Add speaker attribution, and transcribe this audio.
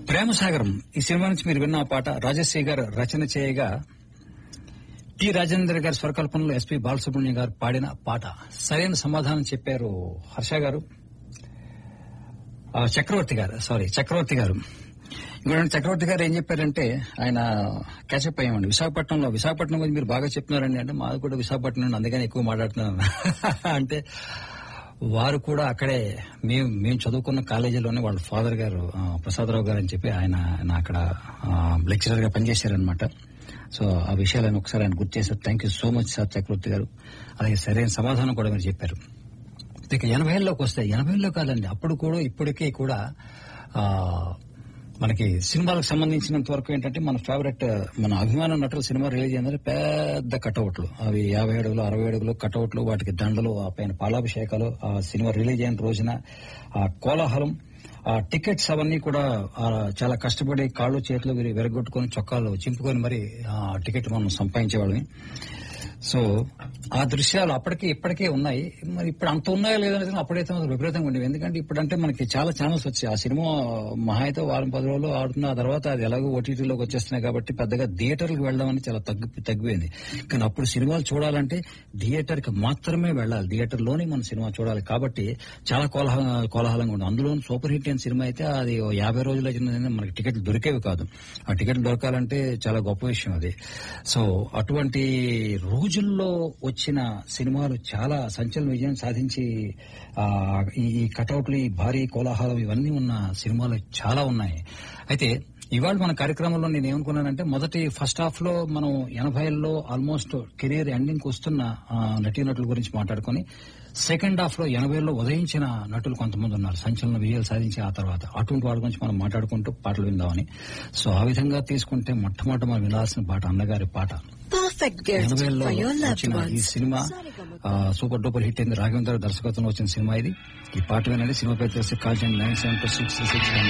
Speaker 1: ప్రేమ సాగరం ఈ సినిమా నుంచి మీరు విన్న ఆ పాట రాజశ్రీ గారు రచన చేయగా టి రాజేంద్ర గారి స్వరకల్పనలో ఎస్పి బాలసుబ్రహ్మణ్యం గారు పాడిన పాట సరైన సమాధానం చెప్పారు హర్ష గారు ఆ, చక్రవర్తి గారు సారీ చక్రవర్తి గారు ఇంకోటి చక్రవర్తి గారు ఏం చెప్పారంటే ఆయన క్యాచప్ అయ్యామండి విశాఖపట్నంలో విశాఖపట్నం గురించి మీరు బాగా చెప్తున్నారండి అంటే మాది కూడా విశాఖపట్నం నుండి అందుకని ఎక్కువ మాట్లాడుతున్నాను అంటే వారు కూడా అక్కడే మేము మేము చదువుకున్న కాలేజీలోనే వాళ్ళ ఫాదర్ గారు ఆ, ప్రసాదరావు గారు అని చెప్పి ఆయన ఆయన అక్కడ లెక్చరర్ గా పనిచేశారనమాట సో ఆ విషయాలను ఒకసారి ఆయన గుర్తు చేశారు thank you so much sir Chakravarthi garu అలాగే సరైన సమాధానం కూడా మీరు చెప్పారు ఇక ఎనభైలోకి వస్తాయి ఎనభైలో కాదండి అప్పుడు కూడా ఇప్పటికీ కూడా ఆ మనకి సినిమాలకు సంబంధించినంత వరకు ఏంటంటే మన ఫేవరెట్ మన అభిమాన నటుల సినిమా రిలీజ్ అయిందంటే పెద్ద కటౌట్లు అవి యాభై అడుగులు అరవై అడుగులు కటౌట్లు వాటికి దండలు ఆ పైన పాలాభిషేకాలు ఆ సినిమా రిలీజ్ అయిన రోజున ఆ కోలాహలం ఆ టికెట్స్ అవన్నీ కూడా ఆ చాలా కష్టపడి కాళ్ళు చేతులు విరి- విరగొట్టుకొని చొక్కాలు చింపుకొని మరి ఆ టికెట్ మనం సంపాదించేవాళ్ళని సో ఆ దృశ్యాలు అప్పటికి ఇప్పటికే ఉన్నాయి మరి ఇప్పుడు అంత ఉన్నాయో లేదనేది అప్పుడైతే మాత్రం విపరీతంగా ఉండేవి ఎందుకంటే ఇప్పుడంటే మనకి చాలా ఛానల్స్ వచ్చాయి ఆ సినిమా మహా అయితే వారం పది రోజులు ఆడుతున్న ఆ తర్వాత అది ఎలాగో ఓటీటీలోకి వచ్చేస్తున్నాయి కాబట్టి పెద్దగా థియేటర్కి వెళ్ళడం అనేది చాలా తగ్గి తగ్గిపోయింది కానీ అప్పుడు సినిమాలు చూడాలంటే థియేటర్ కి మాత్రమే వెళ్ళాలి థియేటర్ లోనే మనం సినిమా చూడాలి కాబట్టి చాలా కోలాహల కోలాహలంగా ఉంది అందులో సూపర్ హిట్ అయిన సినిమా అయితే అది ఓ యాభై రోజుల చిన్నదైనా మనకి టికెట్లు దొరికేవి కాదు ఆ టికెట్లు దొరకాలంటే చాలా గొప్ప విషయం అది సో అటువంటి రోజుల్లో వచ్చిన సినిమాలు చాలా సంచలన విజయం సాధించి ఆ, ఈ ఈ కటౌట్లు ఈ భారీ కోలాహలం ఇవన్నీ ఉన్న సినిమాలు చాలా ఉన్నాయి అయితే ఇవాళ మన కార్యక్రమంలో నేను ఏమనుకున్నానంటే మొదటి ఫస్ట్ హాఫ్ లో మనం ఎనభైల్లో ఆల్మోస్ట్ కెరీర్ ఎండింగ్ వస్తున్న ఆ, నటీనటుల గురించి మాట్లాడుకొని సెకండ్ హాఫ్ లో ఎనభైలో ఉదయించిన నటులు కొంతమంది ఉన్నారు సంచలన విజయాలు సాధించి ఆ తర్వాత అటువంటి వారి గురించి మనం మాట్లాడుకుంటూ పాటలు విందామని సో ఆ విధంగా తీసుకుంటే మొట్టమొదటి మనం వినాల్సిన పాట అన్నగారి పాట
Speaker 2: Perfect gift
Speaker 1: ఎనభైలో
Speaker 2: for your loved
Speaker 1: వచ్చిన ఈ
Speaker 2: ones.
Speaker 1: సినిమా ఆ, సూపర్ డూపర్ హిట్ అయింది రాఘవేంద్ర దర్శకత్వంలో వచ్చిన సినిమా ఇది ఈ పాట వినండి సినిమా పేరు తెలిసి కాల్ చేయండి nine seven two six six